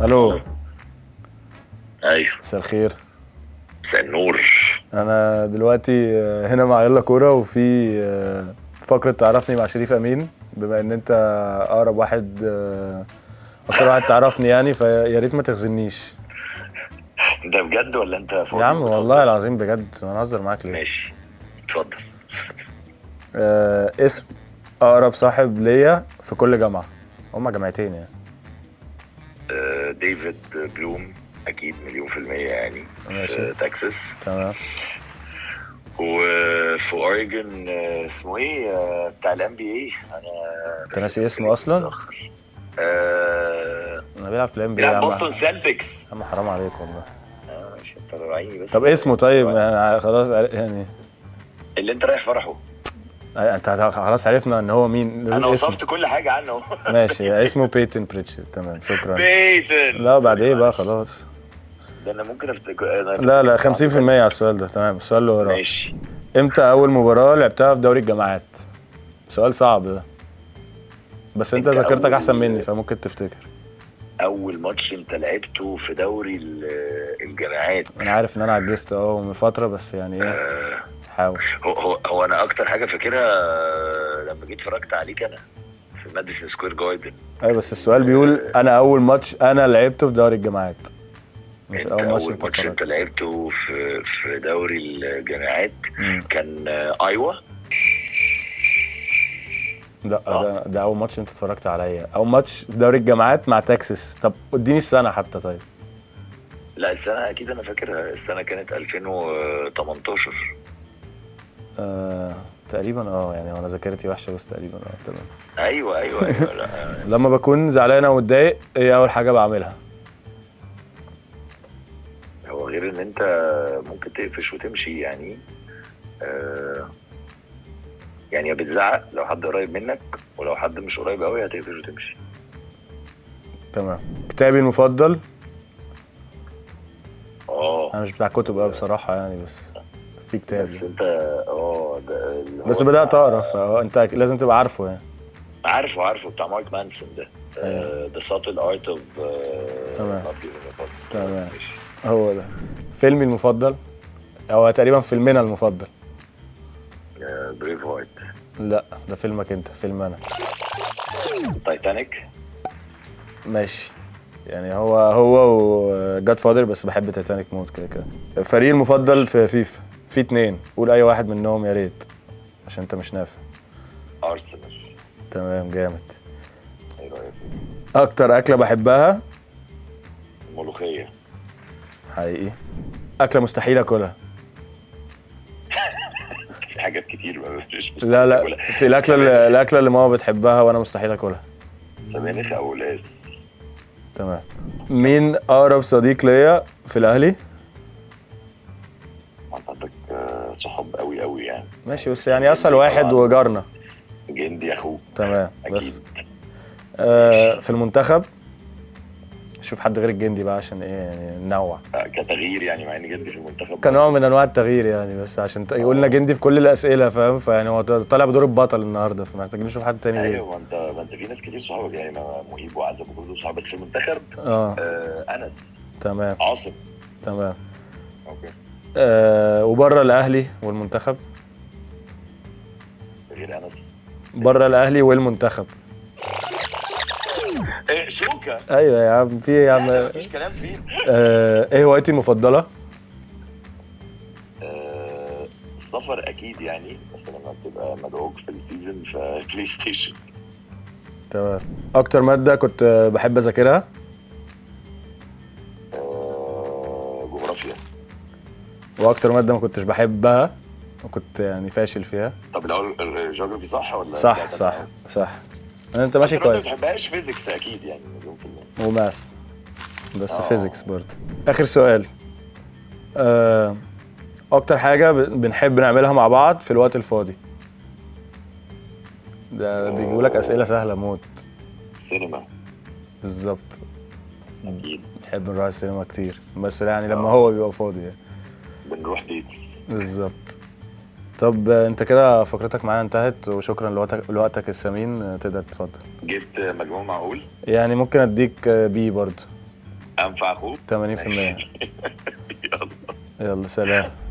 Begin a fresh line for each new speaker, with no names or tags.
الو
ايوه
مساء الخير
مساء النور
انا دلوقتي آه، هنا مع يلا كوره وفي آه، فقره تعرفني مع شريف امين بما ان انت اقرب واحد آه، اكتر واحد تعرفني يعني فيا ريت ما تخزنيش
انت بجد ولا انت فاضي
يا عم
بتهزر؟
والله العظيم بجد انا هزر معاك ليه
ماشي اتفضل
آه، اسم اقرب صاحب ليا في كل جامعه هما جامعتين يعني
آه، ديفيد بلوم اكيد مليون في المية يعني
ماشي.
في تكساس
تمام
وفي اوريجن آه، اسمه ايه آه، بتاع الام بي اي انا
انت ناسي اسمه اصلا
آه،
انا بيلعب في الام بي يا
بيلعب
عم
بوسطن سيلتكس
يا عم حرام عليك والله
آه، ماشي انت راعيني بس
طب اسمه طيب يعني خلاص عر- يعني
اللي انت رايح فرحه
انت خلاص عرفنا ان هو مين لازم
انا
اسمه.
وصفت كل حاجه عنه
ماشي اسمه بيتن بريتشر تمام شكرا
بيتن
لا بعد ايه بقى خلاص
ده انا ممكن افتكر أنا
لا لا
أفتكر
50% على السؤال ده تمام السؤال اللي وراه
ماشي
امتى اول مباراة لعبتها في دوري الجامعات سؤال صعب ده بس انت
إمتى
ذاكرتك
أول-
احسن مني فممكن تفتكر
اول ماتش انت لعبته في دوري ال- الجامعات
انا عارف ان انا عجزت اه من فترة بس يعني ايه
آه،
حاول
هو هو هو انا اكتر حاجه فاكرها آه، لما جيت اتفرجت عليك انا في ماديسون سكوير جاردن
ايوه بس السؤال بيقول انا اول ماتش انا لعبته في دوري الجامعات مش
انت
اول ماتش
اول
انت
ماتش انت
اتفرجت
لعبته في في دوري الجامعات
مم.
كان آه، ايوا
لا
آه.
ده, ده اول ماتش انت اتفرجت عليا اول ماتش في دوري الجامعات مع تكساس طب اديني السنة حتى طيب
لا السنه اكيد انا فاكرها السنه كانت 2018
آه تقريبا اه يعني انا ذاكرتي وحشه بس تقريبا اه تمام
ايوه ايوه ايوه لا آه،
لما بكون زعلان او متضايق ايه اول حاجه بعملها
هو غير ان انت ممكن تقفش وتمشي يعني آه يعني يا بتزعق لو حد قريب منك ولو حد مش قريب قوي هتقفش وتمشي
تمام كتابي المفضل
اه
انا مش بتاع كتب قوي بصراحه يعني بس في كتاب
بس انت اه ده اللي هو
بس بدات
بتاع-
اقرا فانت لازم تبقى عارفه يعني
عارفه عارفه بتاع مارك مانسون ده ذا ساتل ارت اوف
تمام. تمام. هو ده فيلمي المفضل هو تقريبا فيلمنا المفضل
بريف هارت
لا ده فيلمك انت فيلم انا
تايتانيك
ماشي يعني هو هو وجاد فادر بس بحب تايتانيك موت كده كده فريقي المفضل في فيفا في اتنين قول اي واحد منهم يا ريت عشان انت مش نافع
ارسنال
تمام جامد
ايه رايك
اكتر اكله بحبها
الملوخيه
حقيقي اكله مستحيل اكلها
في حاجات كتير ما مش
لا لا في الاكله اللي الاكله اللي ماما بتحبها وانا مستحيل اكلها
سبانخ او لاس
تمام مين اقرب صديق ليا في الاهلي
عندك آه، صحاب قوي قوي يعني
ماشي بس يعني اسهل واحد وجارنا
جندي اخوك
تمام بس
اكيد
آه في المنتخب شوف حد غير الجندي بقى عشان ايه يعني ننوع
آه، كتغيير يعني مع ان جندي في المنتخب
كنوع من انواع التغيير يعني بس عشان ت- يقولنا جندي في كل الاسئله فاهم فيعني هو طالع بدور البطل النهارده فمحتاجين نشوف حد تاني غيره
ايوه ما انت ما انت في ناس كتير صحابك يعني ما- مهيب وعزب وكل دول صحاب بس في المنتخب
اه
آه انس
تمام
عاصم
تمام
اوكي
آه وبره الاهلي والمنتخب
غير انس
بره الاهلي والمنتخب
إيه شوكه
ايوه يا عم في إيه يا عم
مفيش كلام فيه
آه ايه هوايتي المفضله
آه، السفر اكيد يعني بس لما بتبقى مدعوك في السيزون فبلاي ستيشن
تمام اكتر ماده كنت آه، بحب اذاكرها
آه، جغرافيا
واكتر ماده ما كنتش بحبها وكنت يعني فاشل فيها
طب الاول الجيوغرافي صح ولا
صح
لا؟
صح صح انت ماشي
ما
كويس
بتحبهاش فيزيكس اكيد يعني مليون في المية
وماث بس
آه.
فيزيكس برضه اخر سؤال آه، اكتر حاجه ب- بنحب نعملها مع بعض في الوقت الفاضي ده بيجيبوا لك اسئله سهله موت
سينما
بالظبط
اكيد
بنحب نروح السينما كتير بس يعني لما هو بيبقى فاضي يعني.
بنروح ديتس
بالظبط طب آه، انت كده فقرتك معانا انتهت وشكرا لوقتك لوقتك الثمين آه، تقدر تتفضل
جبت مجموع معقول
يعني ممكن اديك آه، بي برضه
انفع اخوك
80%
يلا
يلا سلام